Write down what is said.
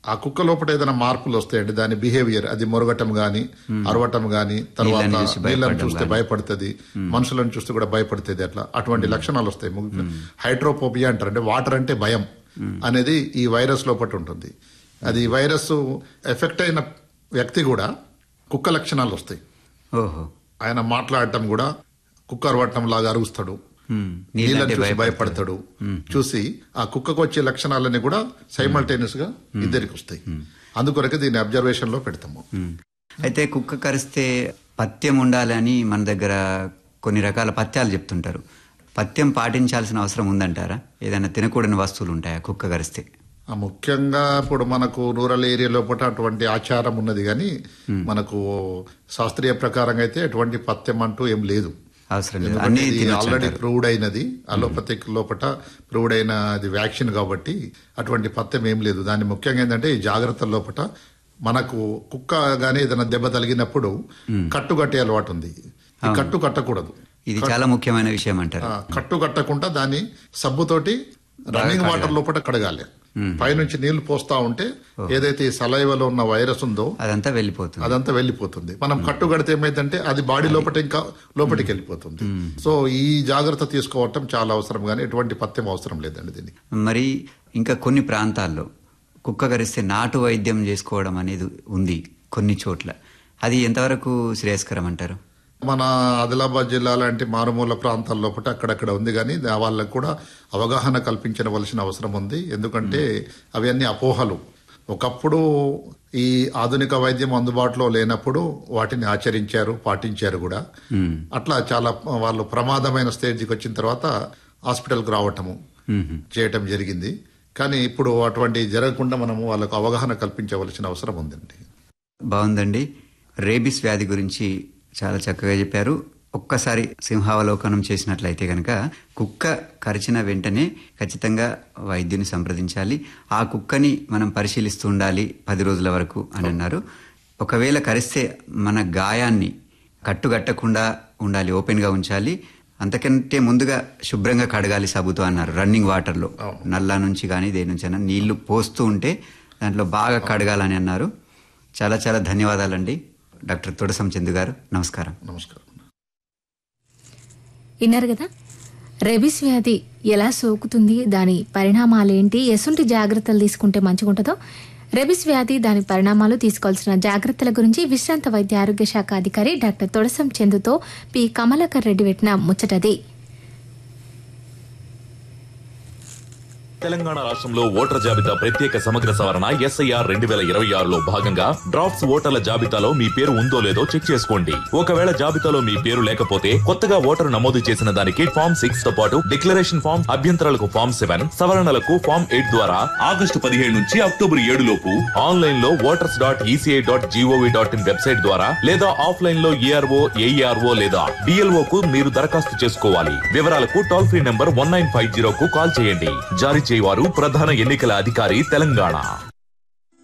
ఆ కుక్క లోపల ఏదైనా మార్పులు వస్తాయండి దాని బిహేవియర్ అది మొరగటం గాని అరవటం గాని తర్వాత నీళ్ళని చూసి నీళ్ళని భయపడడం చూస్తే గాని. భయపడుతుంది మనుషులను చూస్తే కూడా భయపడుతుంది అట్లా అటువంటి లక్షణాలు వస్తాయి ముఖ్యంగా హైడ్రోపోపియా అంటారు అంటే వాటర్ అంటే భయం అనేది ఈ వైరస్ లోపల ఉంటుంది అది ఈ వైరస్ ఎఫెక్ట్ అయిన వ్యక్తి కూడా కుక్క లక్షణాలు వస్తాయి ఓహో ఆయన మాట్లాడటం కూడా కుక్క అరవటం లాగా అరుస్తాడు ఉమ్, నీళ్ళని నీళ్ళంటే చూసి భయపడతాడు. భయపడతాడు చూసి ఆ కుక్కకు వచ్చే లక్షణాలన్నీ కూడా సైమల్టేనియస్ గా ఇద్దరికి వస్తాయి అందుకొరకే దీన్ని అబ్జర్వేషన్ లో పెడతాము ఉమ్. అయితే కుక్క కరిస్తే పథ్యం ఉండాలని మన దగ్గర కొన్ని రకాల పథ్యాలు చెప్తుంటారు పథ్యం పాటించాల్సిన అవసరం ఉందంటారా ఏదైనా తినకూడని వస్తువులు ఉంటాయా కుక్క కరిస్తే ఆ ముఖ్యంగా ఇప్పుడు మనకు రూరల్ ఏరియా లోపల అటువంటి ఆచారం ఉన్నది కానీ మనకు శాస్త్రీయ ప్రకారంగా అయితే ఎటువంటి పథ్యం అంటూ ఏం లేదు అవసరం లేదు అన్ని తినొచ్చు ఆల్రెడీ అంటారు. ప్రూవ్డ్ అయినది అలోపతిక్ లోపల ప్రూవ్డ్ అయిన అది వ్యాక్సిన్ కాబట్టి అటువంటి పథ్యం ఏం లేదు దాని ముఖ్యంగా ఏంటంటే ఈ జాగ్రత్తల లోపల మనకు కుక్క గానీ ఏదైనా దెబ్బ తగిలినప్పుడు కట్టు కట్టే అలవాటు ఉంది ఈ కట్టు కట్టకూడదు ఇది చాలా ముఖ్యమైన విషయం అంటారు ఆ, కట్టు కట్టకుండా దాన్ని సబ్బుతోటి రన్నింగ్ వాటర్ లోపల కడగాలి పైనుంచి నీళ్లు పోస్తా ఉంటే ఏదైతే ఈ సలైవలో ఉన్న వైరస్ ఉందో అదంతా వెళ్ళిపోతుంది అదంతా వెళ్ళిపోతుంది మనం కట్టు కడితే ఏమైందంటే అది బాడీ లోపల ఇంకా లోపలికి వెళ్ళిపోతుంది సో ఈ జాగ్రత్త తీసుకోవటం చాలా అవసరం కానీ ఎటువంటి పథ్యం అవసరం లేదండి దీనికి మరి ఇంకా కొన్ని ప్రాంతాల్లో కుక్క కరిస్తే నాటు వైద్యం చేసుకోవడం అనేది ఉంది కొన్ని చోట్ల అది ఎంతవరకు శ్రేయస్కరం అంటారు మన ఆదిలాబాద్ జిల్లా లాంటి మారుమూల ప్రాంతాల లోపల అక్కడక్కడ ఉంది కానీ దా- వాళ్ళకు కూడా అవగాహన కల్పించవలసిన అవసరం ఉంది ఎందుకంటే అవి అన్ని అపోహలు ఒకప్పుడు ఈ ఆధునిక వైద్యం అందుబాటులో లేనప్పుడు వాటిని ఆచరించారు పాటించారు కూడా అట్లా చాలా వాళ్ళు ప్రమాదమైన స్టేజ్కి వచ్చిన తర్వాత హాస్పిటల్కి రావటము చేయటం జరిగింది కానీ ఇప్పుడు అటువంటి జరగకుండా మనము వాళ్ళకు అవగాహన కల్పించవలసిన అవసరం ఉందండి బాగుందండి రేబిస్ వ్యాధి గురించి చాలా చక్కగా చెప్పారు ఒక్కసారి సింహావలోకనం చేసినట్లయితే కనుక కుక్క కరిచిన వెంటనే ఖచ్చితంగా వైద్యుని సంప్రదించాలి ఆ కుక్కని మనం పరిశీలిస్తూ ఉండాలి పది రోజుల వరకు అని అన్నారు ఒకవేళ కరిస్తే మన గాయాన్ని కట్టుగట్టకుండా ఉండాలి ఓపెన్గా ఉంచాలి అంతకంటే ముందుగా శుభ్రంగా కడగాలి సబ్బుతో అన్నారు రన్నింగ్ వాటర్లో నల్లా నుంచి కానీ దేని నుంచి అయినా నీళ్లు పోస్తూ ఉంటే దాంట్లో బాగా కడగాలని అన్నారు చాలా చాలా ధన్యవాదాలండి డాక్టర్ తొడసం చందు గారు నమస్కారం నమస్కారం విన్నారు కదా రెబిస్ వ్యాధి ఎలా సోకుతుంది దాని పరిణామాలేంటి ఎసుంటి జాగ్రత్తలు తీసుకుంటే మంచిగుంటుందో రెబిస్ వ్యాధి దాని పరిణామాలు తీసుకోవాల్సిన జాగ్రత్తల గురించి విశ్రాంత వైద్య ఆరోగ్య శాఖ అధికారి డాక్టర్ తొడసం చందుతో పి కమలాకర్ రెడ్డి పెట్టిన ముచ్చటది తెలంగాణ రాష్ట్రంలో ఓటర్ల జాబితా ప్రత్యేక సమగ్ర సవరణ ఎస్ఐఆర్ రెండు వేల ఇరవై ఆరులో భాగంగా డ్రాఫ్ట్స్ ఓటర్ల జాబితాలో మీ పేరు ఉందో లేదో చెక్ చేసుకోండి ఒకవేళ జాబితాలో మీ పేరు లేకపోతే కొత్తగా ఓటరు నమోదు చేసిన దానికి ఫామ్ సిక్స్ తో పాటు డిక్లరేషన్ ఫామ్ అభ్యంతరాలకు ఫామ్ సెవెన్ సవరణలకు ఫామ్ ఎయిట్ ద్వారా ఆగస్టు పదిహేడు నుంచి అక్టోబర్ ఏడు లోపు ఆన్లైన్ లో voters dot ECI dot GOV dot in website ద్వారా లేదా ఆఫ్లైన్ లో ఏఆర్ఓ ఏఈఆర్ఓ లేదా డిఎల్ఓ కు మీరు దరఖాస్తు చేసుకోవాలి వివరాలకు toll free number one nine five zero కు కాల్ చేయండి జారీ చేయవారు ప్రధాన ఎన్నికల అధికారి తెలంగాణ